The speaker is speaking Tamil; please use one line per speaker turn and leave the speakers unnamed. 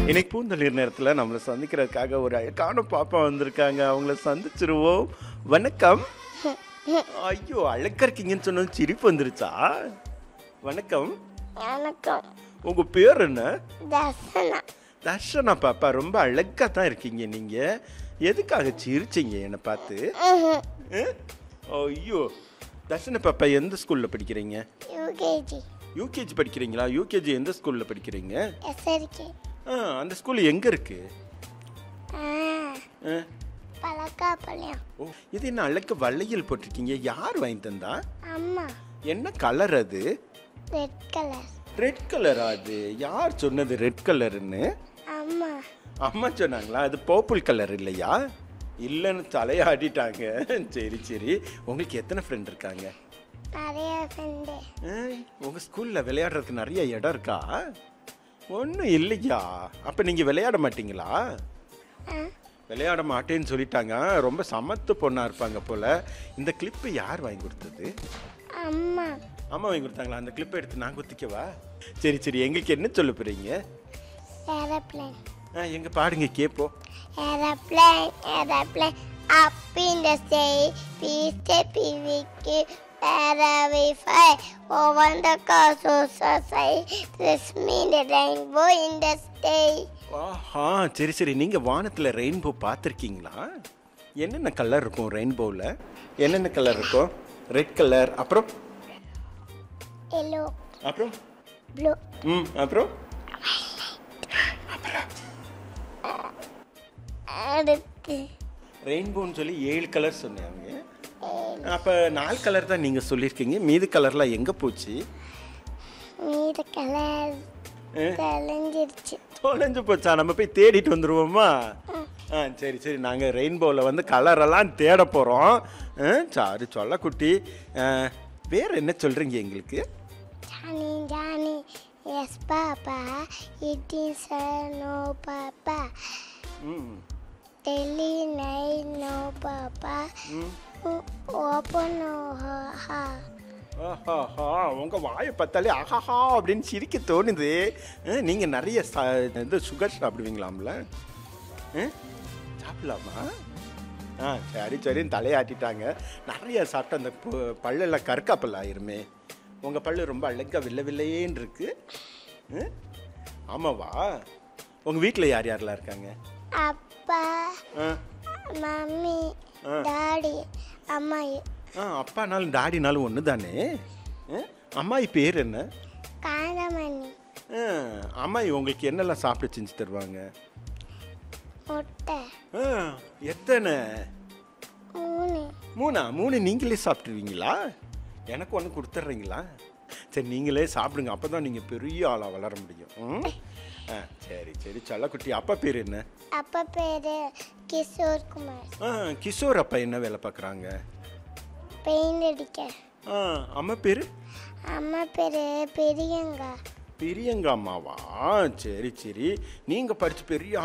இன்னைக்கு பூந்தளிர் நேரத்தில் நம்மளை சந்திக்கிறதுக்காக ஒரு அழகான பாப்பா வந்திருக்காங்க அவங்கள சந்திச்சிருவோம் வணக்கம் ஐயோ அழகா இருக்கீங்கன்னு சொன்னது சிரிப்பு வந்துருச்சா வணக்கம்
வணக்கம்
உங்க பேர் என்ன
தர்சனா
தர்ஷனா பாப்பா ரொம்ப அழகா தான் இருக்கீங்க நீங்க எதுக்காக சிரிச்சீங்க என்னை பார்த்து
ம்ஹும்.
அஹ்? ஐயோ தர்ஷனா பாப்பா எந்த ஸ்கூல்ல படிக்கிறீங்க
யூகேஜி
யூகேஜி படிக்கிறீங்களா யூகேஜி எந்த ஸ்கூல்ல படிக்கிறீங்க
எஸ்ஆர்கே
ஆ அந்த ஸ்கூல் எங்க இருக்கு ஆ
பழக்காப்பாளையம்
ஓ இது என்ன அழகு வளையல் போட்டிருக்கீங்க யார் வாங்கி தந்தா
அம்மா
என்ன கலர் அது
ரெட் கலர்
ரெட் கலரா அது யார் சொன்னது ரெட் கலர்னு
அம்மா
அம்மா சொன்னாங்களா அது பர்பிள் கலர் இல்லையா இல்லைன்னு தலையாடிட்டாங்க சரி சரி உங்களுக்கு எத்தனை ஃப்ரெண்ட் இருக்காங்க
நிறைய ஃப்ரெண்டு
ஏய், உங்க ஸ்கூல்ல விளையாடுறதுக்கு நிறைய இடம் இருக்கா ஒன்றும் இல்லையா அப்ப நீங்க விளையாட மாட்டீங்களா விளையாட மாட்டேன்னு சொல்லிட்டாங்க ரொம்ப சமத்து பொண்ணா இருப்பாங்க போல இந்த கிளிப்பு யார் வாங்கி கொடுத்தது
அம்மா
அம்மா வாங்கி கொடுத்தாங்களா அந்த கிளிப்பை எடுத்து நான் குத்திக்கவா சரி சரி எங்களுக்கு என்ன சொல்ல போறீங்க
ஏரோப்ளேன்
ஆ, எங்க பாடுங்க கேட்போம்
aeroplane aeroplane up in the sky peace piviக்கு wherever fly over the cosmos side this mean the rainbow in the sky
ஆஹா சரி சரி நீங்க வானத்துல ரெயின்போ பார்த்துருக்கீங்களா என்னென்ன கலர் இருக்கும் ரெயின்போவில் என்னென்ன கலர் இருக்கும் ரெட் கலர் அப்புறம்
yellow
அப்புறம்
blue
ம் அப்புறம்
அடுத்து
ரெயின்போன்னு சொல்லி ஏழு கலர் சொன்னாங்க அப்போ நாலு கலர் தான் நீங்கள் சொல்லியிருக்கீங்க மீதி கலர்லாம் எங்கே போச்சு
மீத கலர் தெளிஞ்சிருச்சு
தொலைஞ்சு போச்சா நம்ம போய் தேடிட்டு வந்துடுவோமா ஆ சரி சரி நாங்கள் ரெயின்போவில் வந்து கலரெல்லாம் தேட போகிறோம் சாரி சொல்ல குட்டி ஆ, வேற என்ன சொல்கிறீங்க எங்களுக்கு
Johnny Johnny yes papa it is no papa
hmm
Delhi நை நோ பாப்பா ஓப்பன் நோ ஹா
ஆஹாஹா உங்கள் வாயை பார்த்தாலே ஆஹாஹா அப்படின்னு சிரிக்க தோணுது நீங்கள் நிறைய சா இது சுகர் சாப்பிடுவீங்களாம்ல ஆ? சாப்பிடலாமா ஆ சரி சரின்னு தலையாட்டிட்டாங்க நிறைய சாப்பிட்டு அந்த பு- பல்லெல்லாம் கற்காப்பல் ஆயிருமே உங்கள் பல்லு ரொம்ப அழகா வில்ல வில்லையேன்னு இருக்கு ஆ? ஆமாவா உங்கள் வீட்டில் யார் யாரெல்லாம் இருக்காங்க
அப்பா
ஆ
மம்மி
ஆ.
டாடி அம்மா
ஆ அப்பானாலும் டாடினாலும் ஒன்று தானே ஆ? அம்மாயி பேர் என்ன
காந்தமணி
ஆ, அம்மாயி உங்களுக்கு என்னெல்லாம் சாப்பிட செஞ்சு தருவாங்க
முட்டை
ஆ, எத்தனை
மூணு
மூணா மூணு நீங்களே சாப்பிட்ருவீங்களா எனக்கு ஒன்று கொடுத்துட்றீங்களா சரி நீங்களே சாப்பிடுங்க அப்போ தான் நீங்கள் பெரிய ஆளாக வளர முடியும் ம்? ஆ சரி சரி செல்லக்குட்டி அப்பா பேர் என்ன
அப்பா பேரு கிஷோர் குமார்
ஆ கிஷோர் அப்பா என்ன வேலை பார்க்குறாங்க
பெயிண்ட் அடிக்க
ஆ அம்மா பேர்
அம்மா பேரு பெரியங்கா
பெரியங்க அம்மாவா சரி சரி நீங்கள் படித்து பெரிய